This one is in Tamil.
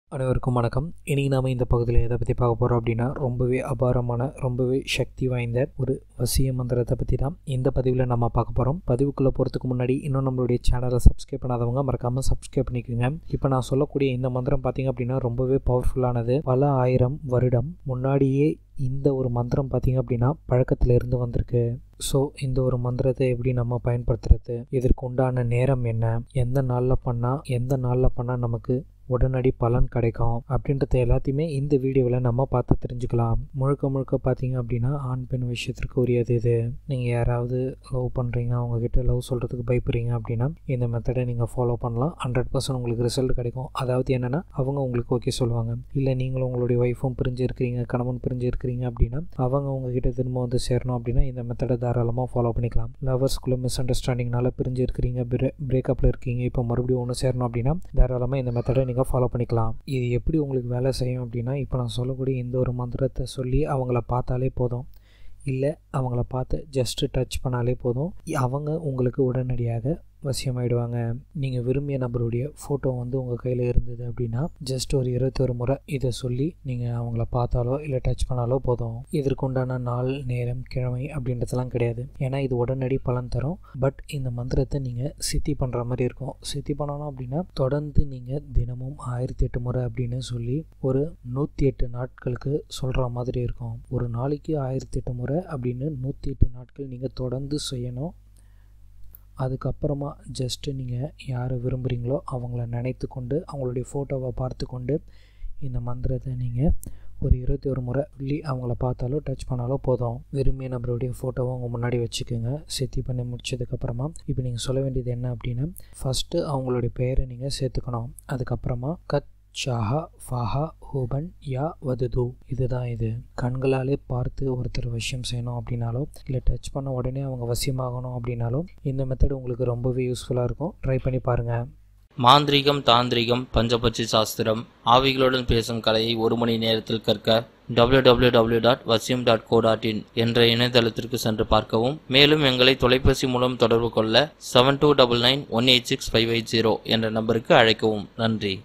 அனைவருக்கும் வணக்கம் இன்றைக்கி நாம் இந்த பகுதியில் எதை பற்றி பார்க்க போகிறோம் அப்படின்னா ரொம்பவே அபாரமான ரொம்பவே சக்தி வாய்ந்த ஒரு வசிய மந்திரத்தை பற்றி தான் இந்த பதிவில் நம்ம பார்க்க போகிறோம் பதிவுக்குள்ளே போகிறதுக்கு முன்னாடி இன்னும் நம்மளுடைய சேனலை சப்ஸ்கிரைப் பண்ணாதவங்க மறக்காமல் சப்ஸ்கிரைப் பண்ணிக்கோங்க இப்போ நான் சொல்லக்கூடிய இந்த மந்திரம் பார்த்தீங்க அப்படின்னா ரொம்பவே பவர்ஃபுல்லானது பல ஆயிரம் வருடம் முன்னாடியே இந்த ஒரு மந்திரம் பார்த்தீங்க அப்படின்னா பழக்கத்தில் இருந்து வந்திருக்கு ஸோ இந்த ஒரு மந்திரத்தை எப்படி நம்ம பயன்படுத்துறது இதற்கு உண்டான நேரம் என்ன எந்த நாளில் பண்ணால் எந்த நாளில் பண்ணால் நமக்கு உடனடி பலன் கிடைக்கும் அப்படின்றத எல்லாத்தையுமே இந்த வீடியோவில் நம்ம பார்த்து தெரிஞ்சுக்கலாம் முழுக்க முழுக்க பார்த்தீங்க அப்படின்னா ஆண் பெண் விஷயத்திற்கு உரியது இது நீங்கள் யாராவது லவ் பண்ணுறீங்க அவங்கக்கிட்ட லவ் சொல்கிறதுக்கு பயப்படுறீங்க அப்படின்னா இந்த மெத்தடை நீங்கள் ஃபாலோ பண்ணலாம் ஹண்ட்ரட் பர்சன்ட் உங்களுக்கு ரிசல்ட் கிடைக்கும் அதாவது என்னென்னா அவங்க உங்களுக்கு ஓகே சொல்லுவாங்க இல்லை நீங்களும் உங்களுடைய ஒய்ஃபும் பிரிஞ்சு இருக்கிறீங்க கணவன் பிரிஞ்சு இருக்கிறீங்க அப்படின்னா அவங்க உங்ககிட்ட திரும்ப வந்து சேரணும் அப்படின்னா இந்த மெத்தடை தாராளமாக ஃபாலோ பண்ணிக்கலாம் லவர்ஸ்குள்ளே மிஸ் அண்டர்ஸ்டாண்டிங்னால பிரிஞ்சு இருக்கிறீங்க பிரே பிரேக்கப்பில் இருக்கீங்க இப்போ மறுபடியும் ஒன்று சேரணும் அப்படின்னா தாராளமாக இந்த மெத்தடை நீங்கள் ஃபாலோ பண்ணிக்கலாம் இது எப்படி உங்களுக்கு வேலை செய்யும் அப்படின்னா இப்போ நான் சொல்லக்கூடிய இந்த ஒரு மந்திரத்தை சொல்லி அவங்கள பார்த்தாலே போதும் இல்லை அவங்கள பார்த்து ஜஸ்ட்டு டச் பண்ணாலே போதும் அவங்க உங்களுக்கு உடனடியாக வசியமாயிடுவாங்க நீங்கள் விரும்பிய நபருடைய ஃபோட்டோ வந்து உங்கள் கையில் இருந்தது அப்படின்னா ஜஸ்ட் ஒரு இருபத்தொரு முறை இதை சொல்லி நீங்கள் அவங்கள பார்த்தாலோ இல்லை டச் பண்ணாலோ போதும் இதற்குண்டான நாள் நேரம் கிழமை அப்படின்றதெல்லாம் கிடையாது ஏன்னா இது உடனடி பலன் தரும் பட் இந்த மந்திரத்தை நீங்கள் சித்தி பண்ணுற மாதிரி இருக்கும் சித்தி பண்ணணும் அப்படின்னா தொடர்ந்து நீங்கள் தினமும் ஆயிரத்தி எட்டு முறை அப்படின்னு சொல்லி ஒரு நூற்றி எட்டு நாட்களுக்கு சொல்கிற மாதிரி இருக்கும் ஒரு நாளைக்கு ஆயிரத்தி எட்டு முறை அப்படின்னு நூற்றி எட்டு நாட்கள் நீங்கள் தொடர்ந்து செய்யணும் அதுக்கப்புறமா ஜஸ்ட்டு நீங்கள் யாரை விரும்புகிறீங்களோ அவங்கள நினைத்து கொண்டு அவங்களுடைய ஃபோட்டோவை பார்த்து கொண்டு இந்த மந்திரத்தை நீங்கள் ஒரு இருபத்தி ஒரு முறை சொல்லி அவங்கள பார்த்தாலோ டச் பண்ணாலோ போதும் விரும்பிய நபருடைய ஃபோட்டோவை உங்கள் முன்னாடி வச்சுக்கோங்க செத்தி பண்ணி முடிச்சதுக்கப்புறமா இப்போ நீங்கள் சொல்ல வேண்டியது என்ன அப்படின்னா ஃபஸ்ட்டு அவங்களுடைய பெயரை நீங்கள் சேர்த்துக்கணும் அதுக்கப்புறமா கத் ஷாஹா ஃபாஹா ஹூபன் யா வதுது இதுதான் இது கண்களாலே பார்த்து ஒருத்தர் விஷயம் செய்யணும் அப்படின்னாலோ இல்லை டச் பண்ண உடனே அவங்க வசியமாகணும் அப்படின்னாலும் இந்த மெத்தட் உங்களுக்கு ரொம்பவே யூஸ்ஃபுல்லாக இருக்கும் ட்ரை பண்ணி பாருங்கள் மாந்திரீகம் தாந்திரிகம் பஞ்சபட்சி சாஸ்திரம் ஆவிகளுடன் பேசும் கலையை ஒரு மணி நேரத்தில் கற்க www.vasyum.co.in டாட் வசியம் டாட் கோ டாட் இன் என்ற இணையதளத்திற்கு சென்று பார்க்கவும் மேலும் எங்களை தொலைபேசி மூலம் தொடர்பு கொள்ள seven two double nine one eight six five eight zero என்ற நம்பருக்கு அழைக்கவும் நன்றி